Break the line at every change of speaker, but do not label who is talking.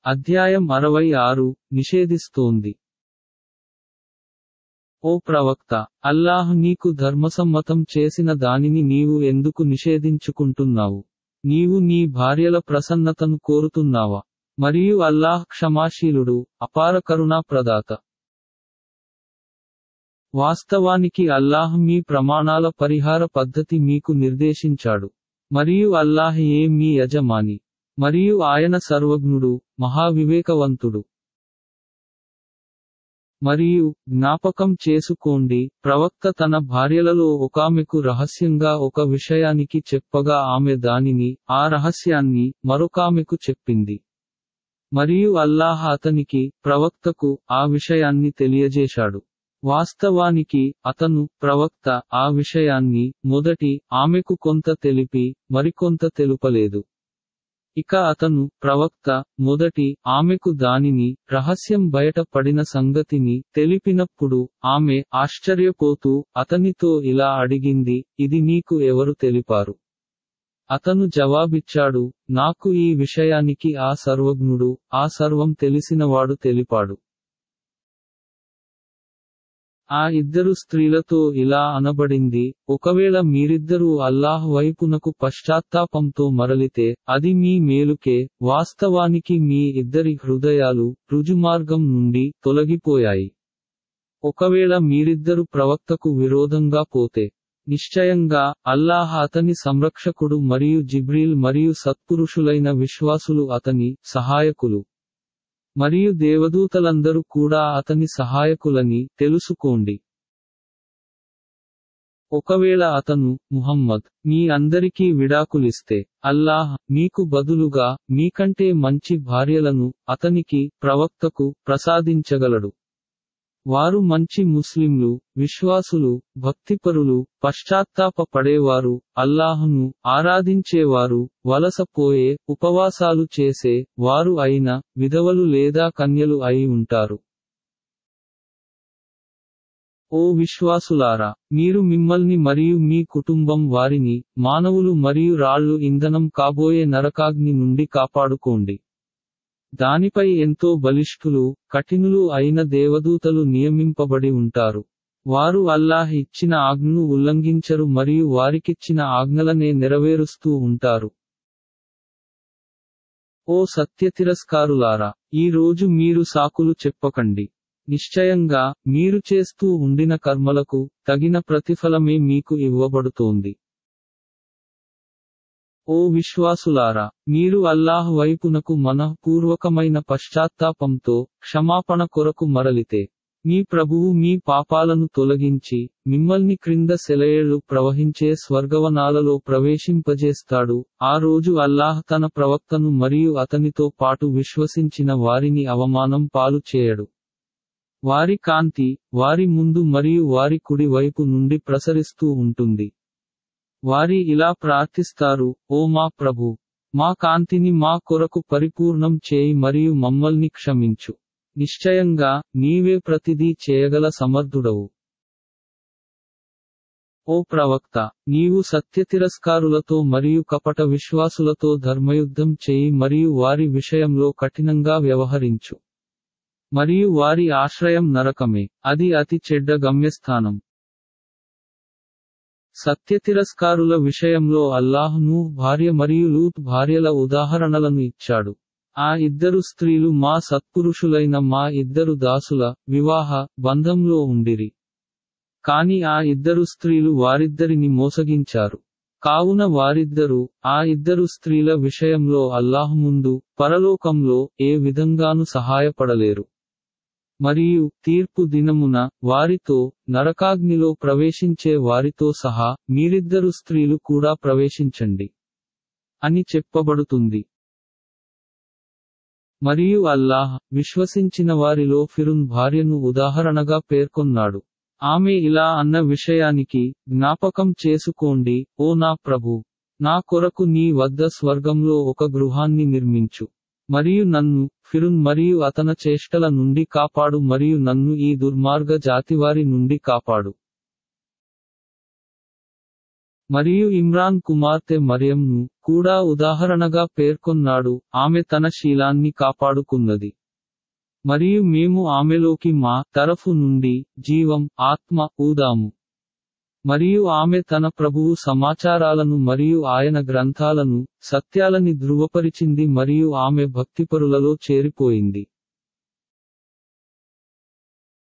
అధ్యాయం అరవై ఆరు నిషేధిస్తోంది ఓ ప్రవక్త అల్లాహ్ నీకు ధర్మసమ్మతం చేసిన దానిని నీవు ఎందుకు నిషేధించుకుంటున్నావు నీవు నీ భార్యల ప్రసన్నతను కోరుతున్నావా మరియు అల్లాహ్ క్షమాశీలుడు అపార కరుణా ప్రదాత వాస్తవానికి అల్లాహ్ మీ ప్రమాణాల పరిహార పద్ధతి మీకు నిర్దేశించాడు మరియు అల్లాహ్ ఏ మీ యజమాని మరియు ఆయన సర్వజ్ఞుడు మహావివేకవంతుడు మరియు జ్ఞాపకం చేసుకోండి ప్రవక్త తన భార్యలలో ఒకామెకు రహస్యంగా ఒక విషయానికి చెప్పగా ఆమె దానిని ఆ రహస్యాన్ని మరొకామెకు చెప్పింది మరియు అల్లాహ్ అతనికి ప్రవక్తకు ఆ విషయాన్ని తెలియజేశాడు వాస్తవానికి అతను ప్రవక్త ఆ విషయాన్ని మొదటి ఆమెకు కొంత తెలిపి మరికొంత తెలుపలేదు ఇక అతను ప్రవక్త మొదటి ఆమెకు దానిని రహస్యం బయట పడిన సంగతిని తెలిపినప్పుడు ఆమె ఆశ్చర్యపోతూ అతనితో ఇలా అడిగింది ఇది నీకు ఎవరు తెలిపారు అతను జవాబిచ్చాడు నాకు ఈ విషయానికి ఆ సర్వజ్ఞుడు ఆ సర్వం తెలిసినవాడు తెలిపాడు ఆ ఇద్దరు స్త్రీలతో ఇలా అనబడింది ఒకవేళ మీరిద్దరూ అల్లాహ్ వైపునకు పశ్చాత్తాపంతో మరలితే అది మీ మేలుకే వాస్తవానికి మీ ఇద్దరి హృదయాలు రుజుమార్గం నుండి తొలగిపోయాయి ఒకవేళ మీరిద్దరు ప్రవక్తకు విరోధంగా పోతే నిశ్చయంగా అల్లాహ్ అతని సంరక్షకుడు మరియు జిబ్రీల్ మరియు సత్పురుషులైన విశ్వాసులు అతని సహాయకులు మరియు దేవదూతలందరూ కూడా అతని సహాయకులని తెలుసుకోండి ఒకవేళ అతను ముహమ్మద్ మీ అందరికీ విడాకులిస్తే అల్లాహ్ మీకు బదులుగా మీకంటే మంచి భార్యలను అతనికి ప్రవక్తకు ప్రసాదించగలడు వారు మంచి ముస్లింలు విశ్వాసులు భక్తిపరులు పశ్చాత్తాప పడేవారు అల్లాహ్ను ఆరాధించేవారు వలసపోయే ఉపవాసాలు చేసే వారు అయిన విధవలు లేదా కన్యలు అయి ఉంటారు ఓ విశ్వాసులారా మీరు మిమ్మల్ని మరియు మీ కుటుంబం వారిని మానవులు మరియు రాళ్లు ఇంధనం కాబోయే నరకాగ్ని నుండి కాపాడుకోండి దానిపై ఎంతో బలిష్ఠులు కఠినులు అయిన దేవదూతలు నియమింపబడి ఉంటారు వారు అల్లాహ్ ఇచ్చిన ఆజ్ఞను ఉల్లంఘించరు మరియు వారికిచ్చిన ఆజ్ఞలనే నెరవేరుస్తూ ఉంటారు ఓ సత్యతిరస్కారులారా ఈ రోజు మీరు సాకులు చెప్పకండి నిశ్చయంగా మీరు చేస్తూ ఉండిన కర్మలకు తగిన ప్రతిఫలమే మీకు ఇవ్వబడుతోంది ఓ విశ్వాసులారా మీరు అల్లాహ్ వైపునకు మనఃపూర్వకమైన పశ్చాత్తాపంతో క్షమాపణ కొరకు మరలితే మీ ప్రభువు మీ పాపాలను తొలగించి మిమ్మల్ని క్రింద సెలయేళ్లు ప్రవహించే స్వర్గవనాలలో ప్రవేశింపజేస్తాడు ఆ రోజు అల్లాహ్ తన ప్రవక్తను మరియు అతనితో పాటు విశ్వసించిన వారిని అవమానం పాలు చేయడు వారి కాంతి వారి ముందు మరియు వారి కుడి వైపు నుండి ప్రసరిస్తూ ఉంటుంది వారి ఇలా ప్రార్థిస్తారు ఓ మా ప్రభు మా కాంతిని మా కొరకు పరిపూర్ణం చేయి మరియు మమ్మల్ని క్షమించు నిశ్చయంగా నీవే ప్రతిదీ చేయగల సమర్థుడవు ఓ ప్రవక్త నీవు సత్యతిరస్కారులతో మరియు కపట విశ్వాసులతో ధర్మయుద్ధం చేయి మరియు వారి విషయంలో కఠినంగా వ్యవహరించు మరియు వారి ఆశ్రయం నరకమే అది అతి చెడ్డ గమ్యస్థానం సత్యతిరస్కారుల విషయంలో అల్లాహ్ను భార్య మరియు లూత్ భార్యల ఉదాహరణలను ఇచ్చాడు ఆ ఇద్దరు స్త్రీలు మా సత్పురుషులైన మా ఇద్దరు దాసుల వివాహ బంధంలో ఉండిరి కాని ఆ ఇద్దరు స్త్రీలు వారిద్దరిని మోసగించారు కావున వారిద్దరూ ఆ ఇద్దరు స్త్రీల విషయంలో అల్లాహ్ ముందు పరలోకంలో ఏ విధంగాను సహాయపడలేరు మరియు తీర్పు దినమున వారితో నరకాగ్నిలో ప్రవేశించే వారితో సహా మీరిద్దరు స్త్రీలు కూడా ప్రవేశించండి అని చెప్పబడుతుంది మరియు అల్లాహ్ విశ్వసించిన వారిలో ఫిరున్ భార్యను ఉదాహరణగా పేర్కొన్నాడు ఆమె ఇలా అన్న విషయానికి జ్ఞాపకం చేసుకోండి ఓ నా ప్రభు నా కొరకు నీ వద్ద స్వర్గంలో ఒక గృహాన్ని నిర్మించు మరియు నన్ను ఫిరున్ మరియు అతన చేష్టల నుండి కాపాడు మరియు నన్ను ఈ దుర్మార్గ జాతివారి నుండి కాపాడు మరియు ఇమ్రాన్ కుమార్తె మరియంను కూడా ఉదాహరణగా పేర్కొన్నాడు ఆమె తన శీలాన్ని కాపాడుకున్నది మరియు మేము ఆమెలోకి మా తరఫు నుండి జీవం ఆత్మ ఊదాము మరియు ఆమె తన ప్రభువు సమాచారాలను మరియు ఆయన గ్రంథాలను సత్యాలని ధృవపరిచింది మరియు ఆమె భక్తిపరులలో చేరిపోయింది